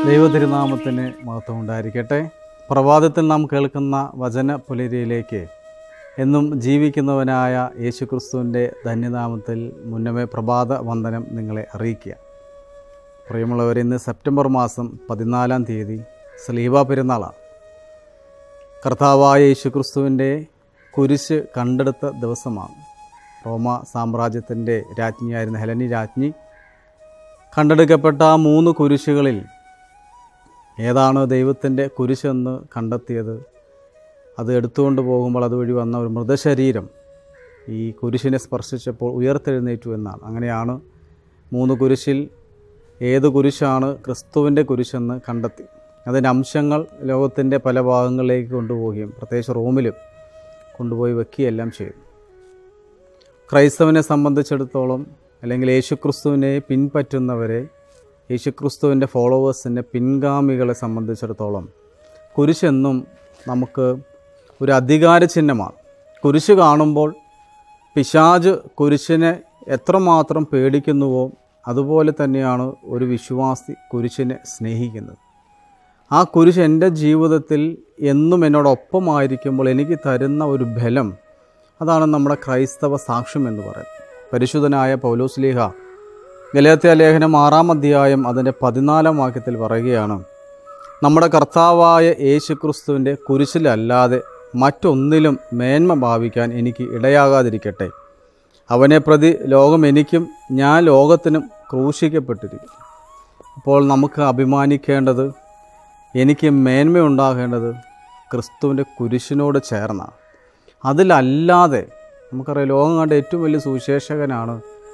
ദൈവതിരുനാമത്തിന് മഹത്വം ഉണ്ടായിരിക്കട്ടെ പ്രഭാതത്തിൽ നാം കേൾക്കുന്ന വചന പുലരിയിലേക്ക് എന്നും ജീവിക്കുന്നവനായ യേശുക്രിസ്തുവിൻ്റെ ധന്യനാമത്തിൽ മുന്നമേ പ്രഭാത വന്ദനം നിങ്ങളെ അറിയിക്കുക പ്രിയമുള്ളവർ ഇന്ന് സെപ്റ്റംബർ മാസം പതിനാലാം തീയതി സ്ലീവ പെരുന്നാളാണ് കർത്താവായ യേശുക്രിസ്തുവിൻ്റെ കുരിശ് കണ്ടെടുത്ത ദിവസമാണ് റോമ സാമ്രാജ്യത്തിൻ്റെ രാജ്ഞിയായിരുന്ന ഹെലനി രാജ്ഞി കണ്ടെടുക്കപ്പെട്ട ആ മൂന്ന് കുരിശുകളിൽ ഏതാണ് ദൈവത്തിൻ്റെ കുരിശെന്ന് കണ്ടെത്തിയത് അത് എടുത്തുകൊണ്ട് പോകുമ്പോൾ അതുവഴി വന്ന ഒരു മൃതശരീരം ഈ കുരിശിനെ സ്പർശിച്ചപ്പോൾ ഉയർത്തെഴുന്നേറ്റു എന്നാണ് അങ്ങനെയാണ് മൂന്ന് കുരിശിൽ ഏത് കുരിശാണ് ക്രിസ്തുവിൻ്റെ കുരിശെന്ന് കണ്ടെത്തി അതിൻ്റെ അംശങ്ങൾ ലോകത്തിൻ്റെ പല ഭാഗങ്ങളിലേക്ക് കൊണ്ടുപോവുകയും പ്രത്യേകിച്ച് റോമിലും കൊണ്ടുപോയി വെക്കുകയെല്ലാം ചെയ്തു ക്രൈസ്തവനെ സംബന്ധിച്ചിടത്തോളം അല്ലെങ്കിൽ യേശുക്രിസ്തുവിനെ പിൻപറ്റുന്നവരെ യേശുക്രിസ്തുവിൻ്റെ ഫോളോവേഴ്സിൻ്റെ പിൻഗാമികളെ സംബന്ധിച്ചിടത്തോളം കുരിശെന്നും നമുക്ക് ഒരു അധികാര ചിഹ്നമാണ് കുരിശ് കാണുമ്പോൾ പിശാജ് കുരിശിനെ എത്രമാത്രം പേടിക്കുന്നുവോ അതുപോലെ തന്നെയാണ് ഒരു വിശ്വാസി കുരിശിനെ സ്നേഹിക്കുന്നത് ആ കുരിശ് എൻ്റെ ജീവിതത്തിൽ എന്നും എന്നോടൊപ്പമായിരിക്കുമ്പോൾ എനിക്ക് തരുന്ന ഒരു ബലം അതാണ് നമ്മുടെ ക്രൈസ്തവ സാക്ഷ്യം എന്ന് പറയുന്നത് പരിശുദ്ധനായ പൗലോസ്ലീഹ ഗലേത്യ ലേഖനം ആറാം അധ്യായം അതിൻ്റെ പതിനാലാം വാക്യത്തിൽ പറയുകയാണ് നമ്മുടെ കർത്താവായ യേശുക്രിസ്തുവിൻ്റെ കുരിശിലല്ലാതെ മറ്റൊന്നിലും മേന്മ ഭാവിക്കാൻ എനിക്ക് ഇടയാകാതിരിക്കട്ടെ അവനെ പ്രതി ലോകം എനിക്കും ഞാൻ ലോകത്തിനും ക്രൂശിക്കപ്പെട്ടിരിക്കും അപ്പോൾ നമുക്ക് അഭിമാനിക്കേണ്ടത് എനിക്ക് മേന്മയുണ്ടാകേണ്ടത് ക്രിസ്തുവിൻ്റെ കുരിശിനോട് ചേർന്നാണ് അതിലല്ലാതെ നമുക്കറിയാം ലോകം കണ്ട ഏറ്റവും വലിയ സുവിശേഷകനാണ്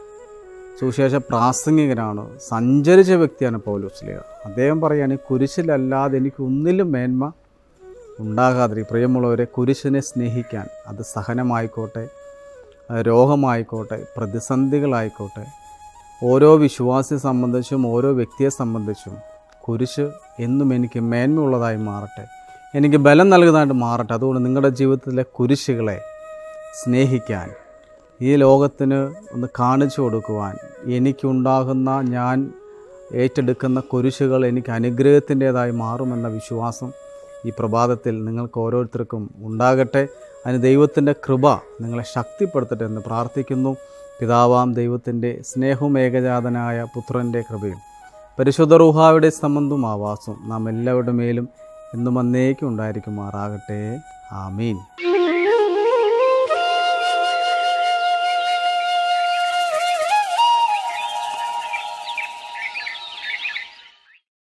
സുവിശേഷ പ്രാസംഗികനാണ് സഞ്ചരിച്ച വ്യക്തിയാണ് പൗലോസ്ലിയ അദ്ദേഹം പറയുകയാണ് കുരിശിലല്ലാതെ എനിക്ക് ഒന്നിലും മേന്മ ഉണ്ടാകാതിരിക്കും പ്രിയമുള്ളവരെ കുരിശിനെ സ്നേഹിക്കാൻ അത് സഹനമായിക്കോട്ടെ അത് രോഗമായിക്കോട്ടെ പ്രതിസന്ധികളായിക്കോട്ടെ ഓരോ വിശ്വാസിയെ സംബന്ധിച്ചും ഓരോ വ്യക്തിയെ സംബന്ധിച്ചും കുരിശ് എന്നും എനിക്ക് മേന്മയുള്ളതായി മാറട്ടെ എനിക്ക് ബലം നൽകുന്നതായിട്ട് മാറട്ടെ അതുകൊണ്ട് നിങ്ങളുടെ ജീവിതത്തിലെ കുരിശുകളെ സ്നേഹിക്കാൻ ഈ ലോകത്തിന് ഒന്ന് കാണിച്ചു കൊടുക്കുവാൻ എനിക്കുണ്ടാകുന്ന ഞാൻ ഏറ്റെടുക്കുന്ന കുരിശുകൾ എനിക്ക് അനുഗ്രഹത്തിൻ്റേതായി മാറുമെന്ന വിശ്വാസം ഈ പ്രഭാതത്തിൽ നിങ്ങൾക്ക് ഓരോരുത്തർക്കും ഉണ്ടാകട്ടെ അതിന് ദൈവത്തിൻ്റെ കൃപ നിങ്ങളെ ശക്തിപ്പെടുത്തട്ടെ എന്ന് പ്രാർത്ഥിക്കുന്നു പിതാവാം ദൈവത്തിൻ്റെ സ്നേഹവും ഏകജാതനായ പുത്രൻ്റെ കൃപയും പരിശുദ്ധ റൂഹായുടെ സംബന്ധവും ആവാസവും നാം എല്ലാവരുടെ മേലും എന്നും എന്നേക്കും ഉണ്ടായിരിക്കുമാറാകട്ടെ ആമീൻ